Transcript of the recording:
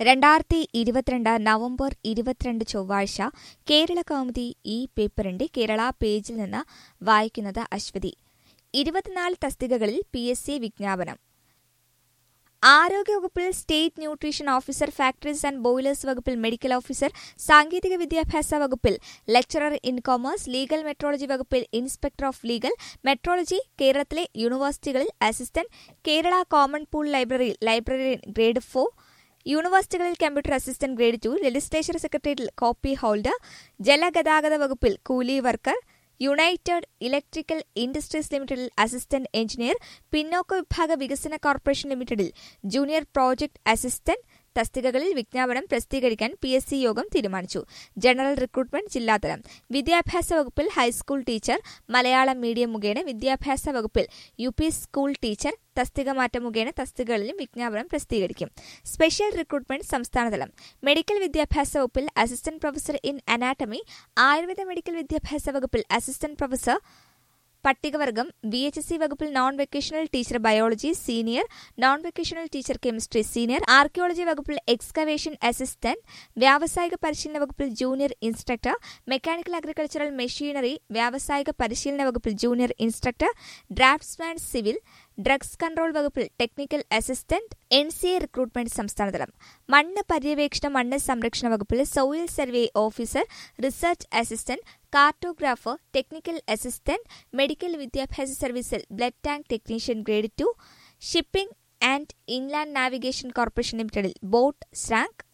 രണ്ടായിരത്തി ഇരുപത്തിരണ്ട് നവംബർ ഇരുപത്തിരണ്ട് ചൊവ്വാഴ്ച കേരള കൗമുദി ഈ പേപ്പറിന്റെ കേരള പേജിൽ നിന്ന് വായിക്കുന്നത് അശ്വതി ഇരുപത്തിനാല് തസ്തികകളിൽ പി എസ് സി വിജ്ഞാപനം ആരോഗ്യവകുപ്പിൽ state nutrition officer factories and boilers വകുപ്പിൽ മെഡിക്കൽ ഓഫീസർ സാങ്കേതിക വിദ്യാഭ്യാസ വകുപ്പിൽ lecturer in commerce legal metrology വകുപ്പിൽ ഇൻസ്പെക്ടർ ഓഫ് ലീഗൽ മെട്രോളജി കേരളത്തിലെ യൂണിവേഴ്സിറ്റികളിൽ അസിസ്റ്റന്റ് കേരള കോമൺ പൂൾ ലൈബ്രറിയിൽ ലൈബ്രറിയൻ ഗ്രേഡ് ഫോർ യൂണിവേഴ്സിറ്റികളിൽ computer assistant grade two legislature സെക്രട്ടേറിയറ്റിൽ കോപ്പി ഹോൾഡർ ജലഗതാഗത വകുപ്പിൽ കൂലി വർക്കർ യുണൈറ്റഡ് ഇലക്ട്രിക്കൽ ഇൻഡസ്ട്രീസ് ലിമിറ്റഡിൽ അസിസ്റ്റന്റ് എഞ്ചിനീയർ പിന്നോക്ക വിഭാഗ വികസന കോർപ്പറേഷൻ ലിമിറ്റഡിൽ ജൂനിയർ പ്രോജക്ട് അസിസ്റ്റന്റ് തസ്തികകളിൽ വിജ്ഞാപനം പ്രസിദ്ധീകരിക്കാൻ പി എസ് സി യോഗം തീരുമാനിച്ചു ജനറൽ റിക്രൂട്ട്മെന്റ് ജില്ലാതലം വിദ്യാഭ്യാസ വകുപ്പിൽ ഹൈസ്കൂൾ ടീച്ചർ മലയാളം മീഡിയം മുഖേന വിദ്യാഭ്യാസ വകുപ്പിൽ യു പി സ്കൂൾ ടീച്ചർ തസ്തിക മാറ്റം മുഖേന തസ്തികകളിലും വിജ്ഞാപനം പ്രസിദ്ധീകരിക്കും സ്പെഷ്യൽ റിക്രൂട്ട്മെന്റ് സംസ്ഥാനതലം മെഡിക്കൽ വിദ്യാഭ്യാസ വകുപ്പിൽ assistant professor in anatomy Ayurveda medical വിദ്യാഭ്യാസ വകുപ്പിൽ അസിസ്റ്റന്റ് പ്രൊഫസർ പട്ടികവർഗം വി എച്ച് എസ് സി വകുപ്പിൽ non vocational teacher biology senior non vocational teacher chemistry senior archaeology വകുപ്പിൽ എക്സ്കവേഷൻ അസിസ്റ്റന്റ് വ്യാവസായിക പരിശീലന വകുപ്പിൽ junior instructor mechanical agricultural machinery വ്യാവസായിക പരിശീലന വകുപ്പിൽ junior instructor draughtsman civil drugs control വകുപ്പിൽ technical assistant N C A recruitment സംസ്ഥാനതലം മണ്ണ് പര്യവേക്ഷണ മണ്ണ് സംരക്ഷണ വകുപ്പിൽ soil survey officer research assistant cartographer technical assistant medical വിദ്യാഭ്യാസ സർവീസിൽ blood bank technician grade two shipping and inland navigation corporation ലിമിറ്റഡിൽ ബോട്ട് സ്രാങ്ക്